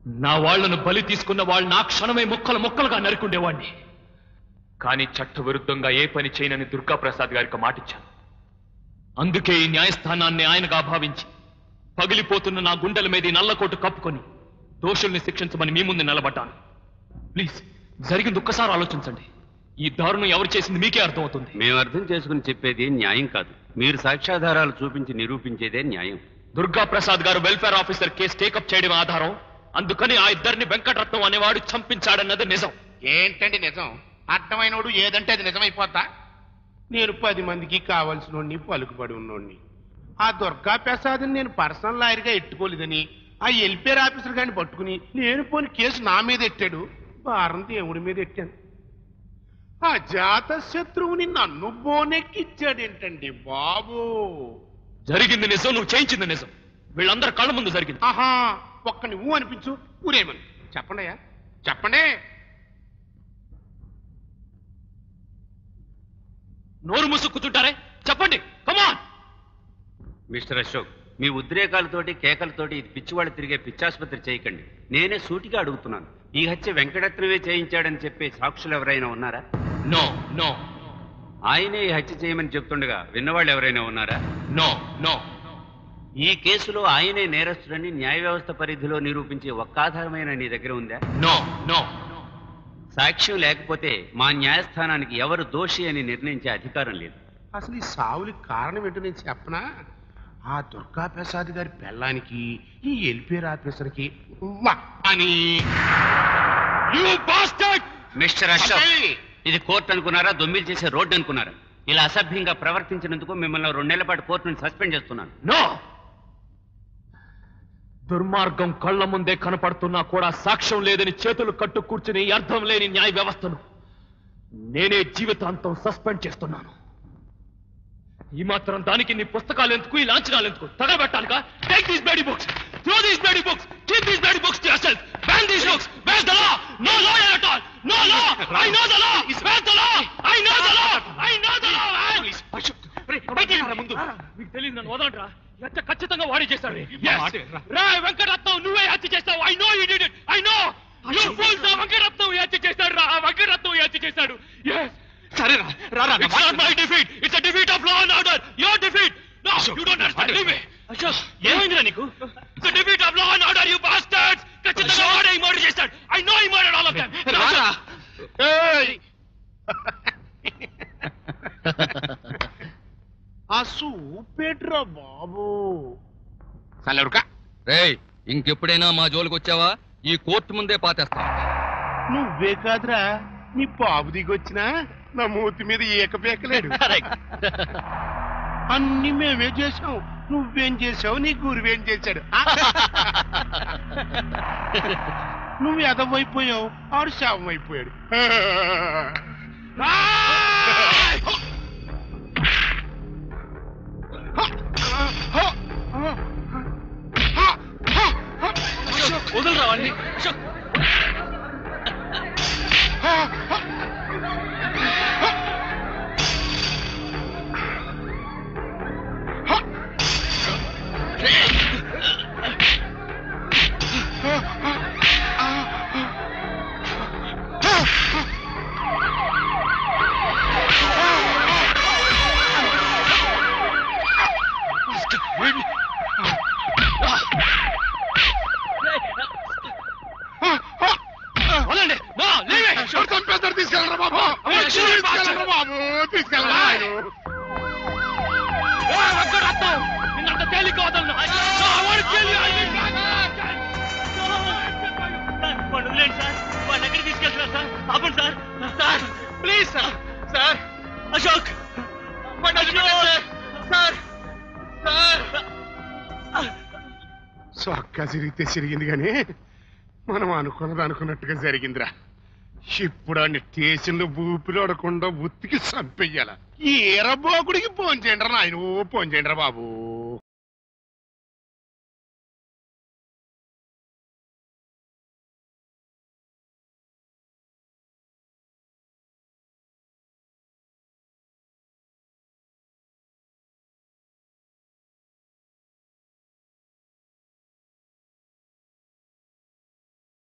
నా వాళ్లను బలి తీసుకున్న వాళ్ళు నా క్షణమే ముక్కలు ముక్కలుగా నరుకుండేవాణ్ణి కానీ చట్ట విరుద్ధంగా ఏ పని చేయనని దుర్గాప్రసాద్ గారికి మాటిచ్చాను అందుకే ఈ న్యాయస్థానాన్ని ఆయనగా భావించి పగిలిపోతున్న నా గుండెల మీద ఈ నల్లకోటు కప్పుకొని దోషుల్ని శిక్షించమని మీ ముందు నిలబడ్డాను ప్లీజ్ జరిగింది ఒక్కసారి ఆలోచించండి ఈ దారుణం ఎవరు చేసింది మీకే అర్థమవుతుంది మేము అర్థం చేసుకుని చెప్పేది న్యాయం కాదు మీరు సాక్ష్యాధారాలు చూపించి నిరూపించేదే న్యాయం దుర్గా ప్రసాద్ గారు వెల్ఫేర్ ఆఫీసర్ కేసు టేకప్ చేయడం ఆధారం అందుకని ఆ ఇద్దరిని వెంకటరత్నం అనేవాడు చంపించాడన్నది నిజం ఏంటండి నిజం అర్థమైనోడు ఏదంటే అది నిజమైపోతా నేను పది మందికి కావలసినోడిని పలుకుబడి ఉన్నోడిని ఆ దుర్గా ప్రసాద్ని నేను పర్సనల్ లాయర్గా ఎట్టుకోలేదని ఆ ఎల్పేర్ ఆఫీసర్ గారిని పట్టుకుని నేను పోని కేసు నా మీద ఎట్టాడు భారం దేవుడి మీద ఎట్టాను ఆ జాత శత్రువుని నన్ను బోనెక్కిచ్చాడేంటండి బాబు జరిగింది నిజం నువ్వు చేయించింది నిజం వీళ్ళందరి కళ్ళ ముందు జరిగింది ఆహా ఒక్క నువ్వు అనిపించు ఊరేమని చెప్పండి అయ్యా చెప్పండి నోరు మూసుకుతుంటారే చెప్పండి కమాన్ మిస్టర్ అశోక్ మీ ఉద్రేకాలతోటి కేకలతోటి ఇది పిచ్చివాళ్ళు తిరిగే పిచ్చాసుపత్రి చేయకండి నేనే సూటిగా అడుగుతున్నాను ఈ హత్య వెంకటరత్నమే చేయించాడని చెప్పే సాక్షులు ఎవరైనా ఉన్నారా నో నో ఆయనే ఈ హత్య చేయమని చెప్తుండగా విన్నవాళ్ళు ఎవరైనా ఉన్నారా నో నో ఈ కేసులో ఆయనే నేరస్తుడని న్యాయ వ్యవస్థ పరిధిలో నిరూపించే ఒక్క ఆధారమైన నీ దగ్గర ఉందా నో నో సాక్ష్యం లేకపోతే మా న్యాయస్థానానికి ఎవరు దోషి అని నిర్ణయించే అధికారం లేదు అసలు ఈ సావులకి కారణం ఏంటో నేను చెప్పనా ఆ దుర్గా ప్రసాద్ గారి పెళ్ళానికి ఈ ఎల్పేర్ ఆఫీసర్కి ఉవ్వ అని యు బాస్టర్డ్ మిస్టర్ అశోక్ ఇది కోర్టు అనుకున్నారా దొమ్మిలు చేసే రోడ్డు అనుకున్నారా ఇలా అసభ్యంగా ప్రవర్తించినందుకు మిమ్మల్ని రెండేళ్ల పాటు కోర్టు నుంచి సస్పెండ్ చేస్తున్నాను నో దుర్మార్గం కళ్ళ ముందే కనపడుతున్నా కూడా సాక్ష్యం లేదని చేతులు కట్టు కూర్చుని ఈ అర్థం లేని న్యాయ వ్యవస్థను నేనే జీవితాంతం సస్పెండ్ చేస్తున్నాను ఈ మాత్రం దానికి నీ పుస్తకాలు ఎందుకు ఈ లాంఛనాలు ఎందుకు తగలబెట్టాలిగా take these bloody books throw these bloody books keep these bloody books to yourself ban these books where the law no law at all no law I know the law where the law I know the law I know the law ముందు మీకు తెలియదు నన్ను వదలంట్రా ఎంత ఖచ్చితంగా వాడి చేశాడు రా వెంకటరత్నం నువ్వే హత్య చేస్తావు I know you did it I know you fools Venkataratnam ఈ హత్య చేశాడు రా ఆ వెంకటరత్నం ఈ హత్య చేశాడు yes సరే రా రా It's not my defeat. It's a defeat of law and order. Your defeat. No, you don't understand. Leave me. Ashok ఏమైందిరా నీకు It's a defeat of law and order, you bastards. ఖచ్చితంగా వాడే ఈ మర్డర్ చేశాడు. I know he murdered all of them. రారా ఏయ్! ఆ సూపేట్రా బాబు చల్లరుకా రేయ్ ఇంకెప్పుడైనా మా జోలికి వచ్చావా ఈ కోర్టు ముందే పాతేస్తా నువ్వే కాదురా నీ బాబు దిగొచ్చినా నా మూతి మీద ఏక పీకలేడు అన్ని మేమే చేసాం నువ్వేం చేసావు నీ గురువేం చేశాడు ఆ? నువ్వు ఎదవైపోయావు ఆడు శవం అయిపోయాడు వదలరా వాడిని. అశోక్ వదలండి. No, leave it. తీసుకెళ్ళరా బాబు అమ్మ, చూడు, తీసుకెళ్ళరా బాబు తీసుకెళ్ళరా ఆయన. ఏ వెంకటరత్నం, నిన్నంత తేలిగ్గా వదలను. No, I want to kill you. I will kill you. వాడు వదిలేండి సార్ వాడిని ఎక్కడికి తీసుకెళ్తున్నారు సార్ ఆపండి sir sir please sir sir Ashok sir sir చొక్కా సిరిగితే సిరిగింది కానీ మనం అనుకున్నది అనుకున్నట్టుగా జరిగిందిరా ఇప్పుడు ఆ స్టేషన్లో ఊపిరాడకుండా ఉత్తికి చంపెయ్యాల ఈ ఎరబోకుడికి ఫోన్ చేయండి రా నాయన ఫోన్ చేయండి రా బాబు